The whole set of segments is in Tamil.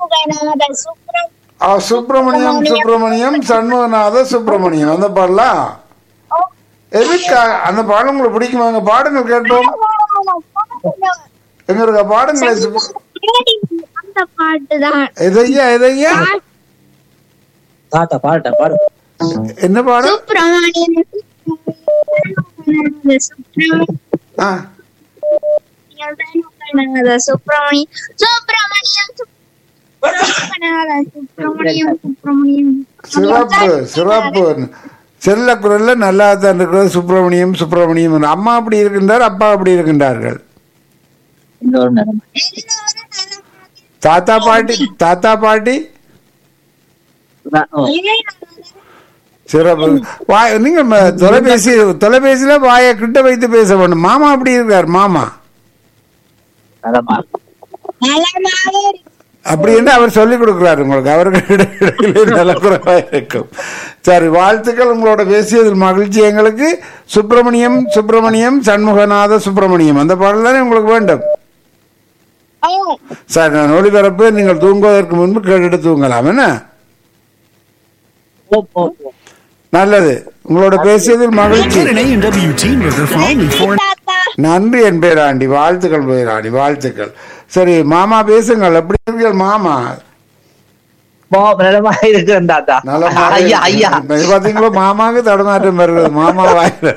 சண்முகநாத சுப்ரம் ஆ, சுப்பிரமணியம் சுப்பிரமணியம் சண்முகநாத சுப்பிரமணியம் அந்த பாடலாம் எதுக்கு அந்த பாடம் உங்களுக்கு பிடிக்குமாங்க பாடுங்கள் கேட்போம் எங்க இருக்க பாடுங்களே சுப்ப- அந்த பாட்டு தான் எதையா எதையா தாத்தா பாடட்டேன் பாடு என்ன பாடம் சுப்பிரமணியன் சுப்பிரமணியன் ஆ சுப்பிரமணியம் சுப்பிரமணியம் சுப்பிரமணியம் சுப்பிரமணியம் சிறப்பு சிறப்பு செல்ல குரல்ல நல்லா தான் இருக்கிறது சுப்பிரமணியம் சுப்பிரமணியம் அம்மா அப்படி இருக்கின்றார் அப்பா அப்படி இருக்கின்றார்கள் இன்னொரு நேரம் தாத்தா பாட்டி தாத்தா பாட்டி ஓ, சிறப்பு வாய் நீங்க ம- தொலைபேசி தொலைபேசியில வாயை கிட்ட வைத்து பேச வேண்டும் மாமா அப்படி இருக்கார் மாமா நலமா நலமாக இருக்கு. அப்படி என்று அவர் சொல்லிக் கொடுக்கிறார் உங்களுக்கு அவருக்கு இடையிலே நலக்குறைவாக இருக்கும் சரி வாழ்த்துக்கள் உங்களோட பேசியதில் மகிழ்ச்சி எங்களுக்கு சுப்பிரமணியம் சுப்பிரமணியம் சண்முகநாத சுப்பிரமணியம் அந்த பாடல் தானே உங்களுக்கு வேண்டும் ஆ. சார் நான் ஒளிபரப்பு நீங்கள் தூங்குவதற்கு முன்பு கேட்டுட்டு தூங்கலாம் என்ன ஓ, ஓ, ஓ. நல்லது உங்களோட பேசியதில் மகிழ்ச்சி Get an A&W team member for only four தாத்தா நன்றி என் பேராண்டி வாழ்த்துக்கள் பேராண்டி வாழ்த்துக்கள் சரி மாமா பேசுங்கள் எப்படி இருக்கீர்கள் மாமா போ, நலமா இருக்கிறேன் தாத்தா நலமாக ஐயா ஐயா இருக்கீங்க. இது பாத்தீங்களா மாமாவுக்கு தடுமாற்றம் வருகிறது மாமா வாயில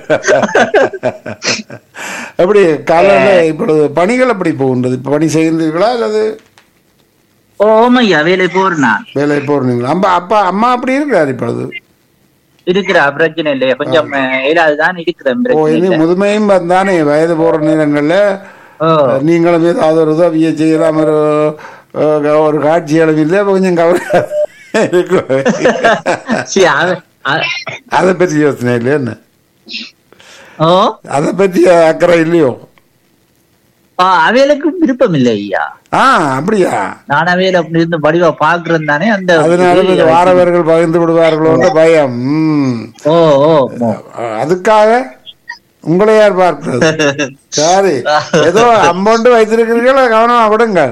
எப்படி காலையில இப்பொழுது பணிகள் எப்படி போகின்றது இப்ப பணி செய்கின்றீர்களா அல்லது ஓமையா வேலை போறேன் வேலை போறீங்களா அம்மா அப்பா அம்மா அப்படி இருக்கிறார் இப்பொழுது இருக்கிறா பிரச்சனை இல்லையா கொஞ்சம் ஏழாவதுதான் இருக்கிறேன் ஓ பிரச்சனை இனி இல்லை. முதுமையும் வந்தானே வயது போற நேரங்கள்ல ஓ நீங்களும் ஏதாவது ஒரு உதவியை செய்யலாம் ஒரு அஹ், ஒரு காட்சியாலும் இல்லை அப்ப கொஞ்சம் கவலை இருக்கும் சரி, அவ- அ- அதை பற்றி யோசனை இல்லை என்ன ஓ அதை பற்றி அக்கறை இல்லையோ ஆ, அவைகளுக்கு விருப்பம் இல்லை ஐயா ஆ அப்படியா நான் அவையில அப்படி இருந்து வடிவா பாக்குறேன் தானே அந்த அதனால இந்த வாரவர்கள் பகிர்ந்து விடுவார்களோன்ற பயம் ம். ஓ ஓ ஓ. அதுக்காக உங்களை யார் பார்க்கிறது சரி ஏதோ அம்பொண்டு வைத்திருக்கிறீர்களோ கவனமா விடுங்கள்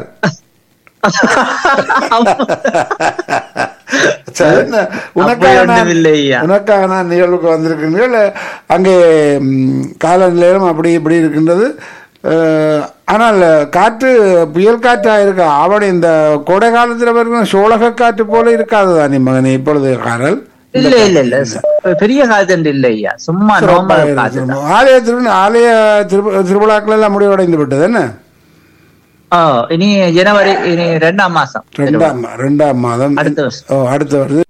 சரி, என்ன, உனக்காக அப்படி நான் ஒண்ணும் இல்லை ஐயா. உனக்காக நான் நிகழ்வுக்கு வந்திருக்கின்றீர்கள் அங்கே ம், காலநிலையம் அப்படி இப்படி இருக்கின்றது அஹ், ஆனால் காற்று புயல் காற்றா இருக்கா அவன் இந்த கோடை காலத்துல வரைக்கும் சோழக காற்று போல இருக்காது தானே மகனே இப்பொழுது காரல் இல்ல இல்ல இல்ல பெரிய காய்ச்சல் இல்ல ஐயா சும்மா நார்மல் காய்ச்சல் தான். ஆலய திரு ஆலய திரு- திருவிழாக்கள் எல்லாம் முடிவடைந்து விட்டது என்ன ஓ இனி ஜனவரி இனி ரெண்டாம் மாசம் ரெண்டாம் ரெண்டாம் மாதம் அடுத்த வருஷம் ஓ அடுத்த வருது